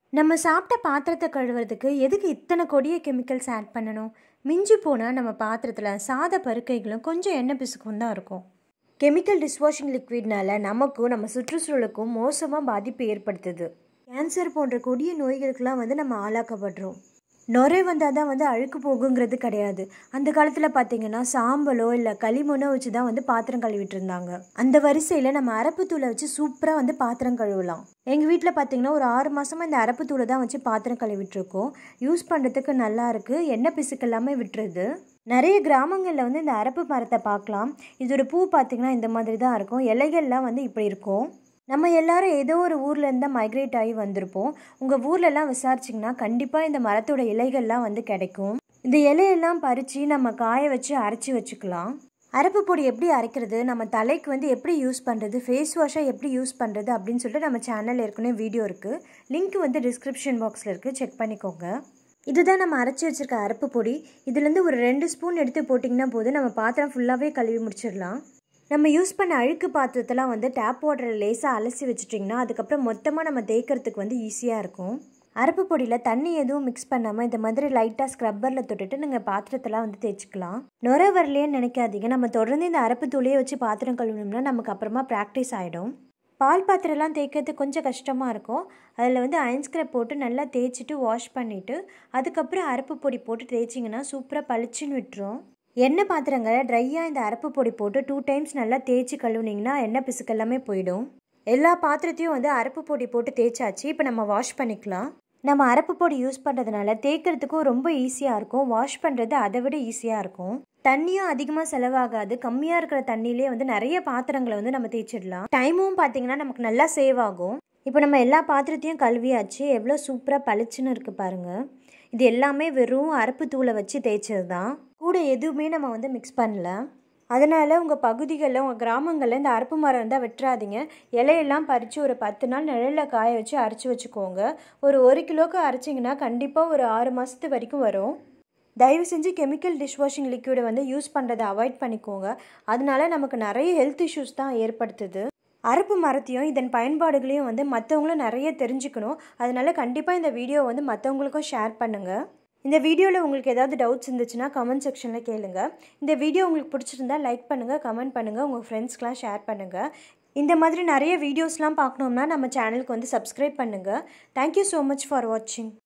நம்ம சாப்பிட்ட பாத்திரத்தை கழுவுறதுக்கு எதுக்கு இத்தனை கொடிய கெமிக்கல்ஸ் ஆட் பண்ணணும் மிஞ்சி போனால் நம்ம பாத்திரத்தில் சாத பருக்கைகளும் கொஞ்சம் எண்ணெய் பிசுக்கும் தான் இருக்கும் கெமிக்கல் டிஷ்வாஷிங் லிக்விட்னால நமக்கும் நம்ம சுற்றுச்சூழலுக்கும் மோசமாக பாதிப்பு ஏற்படுத்துது கேன்சர் போன்ற கொடிய நோய்களுக்கெல்லாம் வந்து நம்ம ஆளாக்கப்படுறோம் நுரை வந்தால் தான் வந்து அழுக்கு போகுங்கிறது கிடையாது அந்த காலத்தில் பார்த்தீங்கன்னா சாம்பலோ இல்லை களிமண்ணோ வச்சு தான் வந்து பாத்திரம் கழுவிட்டு இருந்தாங்க அந்த வரிசையில் நம்ம அரப்புத்தூளை வச்சு சூப்பராக வந்து பாத்திரம் கழுவலாம் எங்கள் வீட்டில் பார்த்தீங்கன்னா ஒரு ஆறு மாதமாக இந்த அரப்புத்தூளை தான் வச்சு பாத்திரம் கழுவிட்டு இருக்கோம் யூஸ் பண்ணுறதுக்கு நல்லா இருக்குது எண்ணெய் பிசுக்கு எல்லாமே விட்டுருது நிறைய கிராமங்களில் வந்து இந்த அரப்பு மரத்தை பார்க்கலாம் இதோட பூ பார்த்திங்கன்னா இந்த மாதிரி தான் இருக்கும் இலைகள்லாம் வந்து இப்படி இருக்கும் நம்ம எல்லாரும் ஏதோ ஒரு ஊர்லேருந்து தான் மைக்ரேட் ஆகி வந்திருப்போம் உங்கள் ஊர்லெலாம் விசாரிச்சிங்கன்னா கண்டிப்பாக இந்த மரத்தோட இலைகள்லாம் வந்து கிடைக்கும் இந்த இலையெல்லாம் பறித்து நம்ம காய வச்சு அரைச்சி வச்சுக்கலாம் அரப்பு பொடி எப்படி அரைக்கிறது நம்ம தலைக்கு வந்து எப்படி யூஸ் பண்ணுறது ஃபேஸ் வாஷாக எப்படி யூஸ் பண்ணுறது அப்படின்னு சொல்லிட்டு நம்ம சேனல் ஏற்கனவே வீடியோ இருக்குது லிங்க் வந்து டிஸ்கிரிப்ஷன் பாக்ஸில் இருக்குது செக் பண்ணிக்கோங்க இதுதான் நம்ம அரைச்சி வச்சுருக்க அரப்பு பொடி இதுலேருந்து ஒரு ரெண்டு ஸ்பூன் எடுத்து போட்டிங்கன்னா போதும் நம்ம பாத்திரம் ஃபுல்லாகவே கழுவி முடிச்சிடலாம் நம்ம யூஸ் பண்ண அழுக்கு பாத்திரத்தெல்லாம் வந்து டேப் வாட்டரில் லேசாக அலசி வச்சுட்டிங்கன்னா அதுக்கப்புறம் மொத்தமாக நம்ம தேய்க்கிறதுக்கு வந்து ஈஸியாக இருக்கும் அரப்பு பொடியில் தண்ணி எதுவும் மிக்ஸ் பண்ணாமல் இந்த மாதிரி லைட்டாக ஸ்க்ரப்பரில் தொட்டுட்டு நீங்கள் பாத்திரத்தெல்லாம் வந்து தேய்ச்சிக்கலாம் நுர வரலையேன்னு நினைக்காதீங்க நம்ம தொடர்ந்து இந்த அரப்பு தூளியை வச்சு பாத்திரம் கழுவினோம்னா நமக்கு அப்புறமா ப்ராக்டிஸ் ஆகிடும் பால் பாத்திரம்லாம் தேய்க்கிறது கொஞ்சம் கஷ்டமாக இருக்கும் அதில் வந்து அயன் ஸ்க்ரப் போட்டு நல்லா தேய்ச்சிட்டு வாஷ் பண்ணிவிட்டு அதுக்கப்புறம் அரப்பு பொடி போட்டு தேய்ச்சிங்கன்னா சூப்பராக பளிச்சுன்னு விட்டுரும் எண்ணெய் பாத்திரங்களை ட்ரையாக இந்த அரப்பு பொடி போட்டு டூ டைம்ஸ் நல்லா தேய்ச்சி கழுவுனிங்கன்னா எண்ணெய் பிசுக்கு எல்லாமே போயிடும் எல்லா பாத்திரத்தையும் வந்து அரப்பு பொடி போட்டு தேய்ச்சாச்சு இப்போ நம்ம வாஷ் பண்ணிக்கலாம் நம்ம அரப்பு பொடி யூஸ் பண்ணுறதுனால தேய்க்கிறதுக்கும் ரொம்ப ஈஸியாக இருக்கும் வாஷ் பண்ணுறது அதை விட ஈஸியாக இருக்கும் தண்ணியும் அதிகமாக செலவாகாது கம்மியாக இருக்கிற தண்ணியிலே வந்து நிறைய பாத்திரங்களை வந்து நம்ம தேய்ச்சிடலாம் டைமும் பார்த்தீங்கன்னா நமக்கு நல்லா சேவ் ஆகும் இப்போ நம்ம எல்லா பாத்திரத்தையும் கழுவியாச்சு எவ்வளோ சூப்பராக பளிச்சுன்னு இருக்குது பாருங்கள் இது எல்லாமே வெறும் அரப்பு தூளை வச்சு தேய்ச்சது தான் கூட எதுவுமே நம்ம வந்து மிக்ஸ் பண்ணல அதனால் உங்கள் பகுதிகளில் உங்கள் கிராமங்களில் இந்த அரப்பு மரம் இருந்தால் வெட்டுறாதீங்க இலையெல்லாம் பறித்து ஒரு பத்து நாள் நிழலில் காய வச்சு அரைச்சி வச்சுக்கோங்க ஒரு ஒரு கிலோக்கு அரைச்சிங்கன்னா கண்டிப்பாக ஒரு ஆறு மாதத்து வரைக்கும் வரும் தயவு செஞ்சு கெமிக்கல் டிஷ்வாஷிங் லிக்விடை வந்து யூஸ் பண்ணுறதை அவாய்ட் பண்ணிக்கோங்க அதனால நமக்கு நிறைய ஹெல்த் இஷ்யூஸ் தான் ஏற்படுத்துது அரப்பு மரத்தையும் இதன் பயன்பாடுகளையும் வந்து மற்றவங்களும் நிறைய தெரிஞ்சுக்கணும் அதனால கண்டிப்பாக இந்த வீடியோ வந்து மற்றவங்களுக்கும் ஷேர் பண்ணுங்கள் இந்த வீடியோவில் உங்களுக்கு ஏதாவது டவுட்ஸ் இருந்துச்சுன்னா கமெண்ட் செக்ஷனில் கேளுங்க இந்த வீடியோ உங்களுக்கு பிடிச்சிருந்தா லைக் பண்ணுங்கள் கமெண்ட் பண்ணுங்கள் உங்கள் ஃப்ரெண்ட்ஸ்க்கெலாம் ஷேர் பண்ணுங்கள் இந்த மாதிரி நிறைய வீடியோஸ்லாம் பார்க்கணும்னா நம்ம சேனலுக்கு வந்து சப்ஸ்கிரைப் பண்ணுங்கள் தேங்க்யூ ஸோ மச் ஃபார் வாட்சிங்